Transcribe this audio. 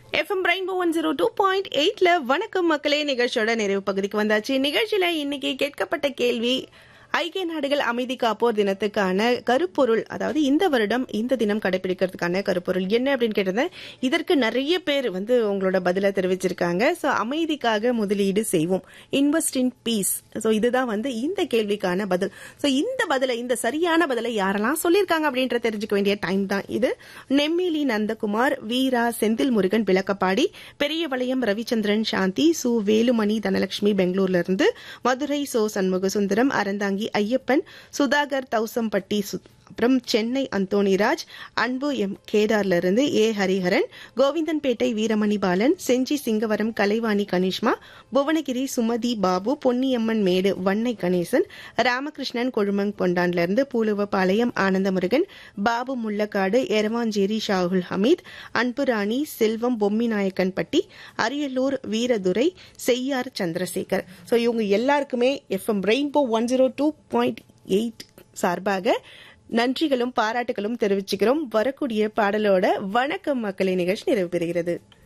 FM Rainbow one zero two point எயிட்ல வணக்கம் மக்களே நிகழ்ச்சியோட நிறைவு பகுதிக்கு வந்தாச்சு நிகழ்ச்சியில இன்னைக்கு கேட்கப்பட்ட கேள்வி ஐக்கிய நாடுகள் அமைதி காப்போர் தினத்துக்கான கருப்பொருள் அதாவது இந்த வருடம் இந்த தினம் கடைபிடிக்கிறதுக்கான கருப்பொருள் என்ன அப்படின்னு கேட்டிருந்தேன் இதற்கு நிறைய பேர் வந்து உங்களோட பதில தெரிவிச்சிருக்காங்க ஸோ அமைதிக்காக முதலீடு செய்வோம் இன்வெஸ்ட் இன் பீஸ் ஸோ இதுதான் வந்து இந்த கேள்விக்கான பதில் ஸோ இந்த பதில இந்த சரியான பதிலை யாரெல்லாம் சொல்லியிருக்காங்க அப்படின்ற தெரிஞ்சுக்க வேண்டிய டைம் தான் இது நெம்மிலி நந்தகுமார் வீரா செந்தில் முருகன் விளக்கப்பாடி பெரியவளையம் ரவிச்சந்திரன் சாந்தி சு வேலுமணி தனலட்சுமி பெங்களூர்ல இருந்து மதுரை சோ சண்முக சுந்தரம் அறந்தாங்கி ஐயப்பன் சுதாகர் தௌசம்பட்டி சு- அப்புறம் சென்னை அந்தோணிராஜ் அன்பு எம் கேதார்ல இருந்து ஏ ஹரிஹரன் கோவிந்தன்பேட்டை வீரமணி பாலன் செஞ்சி சிங்கவரம் கலைவாணி கனிஷ்மா புவனகிரி சுமதி பாபு பொன்னியம்மன் மேடு வன்னை கணேசன் ராமகிருஷ்ணன் கொழுமங் பொண்டான்ல இருந்து பூலுவபாளையம் ஆனந்தமுருகன் பாபு முள்ளக்காடு எரவாஞ்சேரி ஷாகுல் ஹமீத் அன்புராணி செல்வம் பொம்மிநாயக்கன்பட்டி அரியலூர் வீரதுரை செய்யார் சந்திரசேகர் ஸோ இவங்க எல்லாருக்குமே FM Rainbow one zero two point eight சார்பாக நன்றிகளும் பாராட்டுகளும் தெரிவிச்சுக்கிறோம் வரக்கூடிய பாடலோட வணக்கம் மக்களை நிகழ்ச்சி நிறைவு பெறுகிறது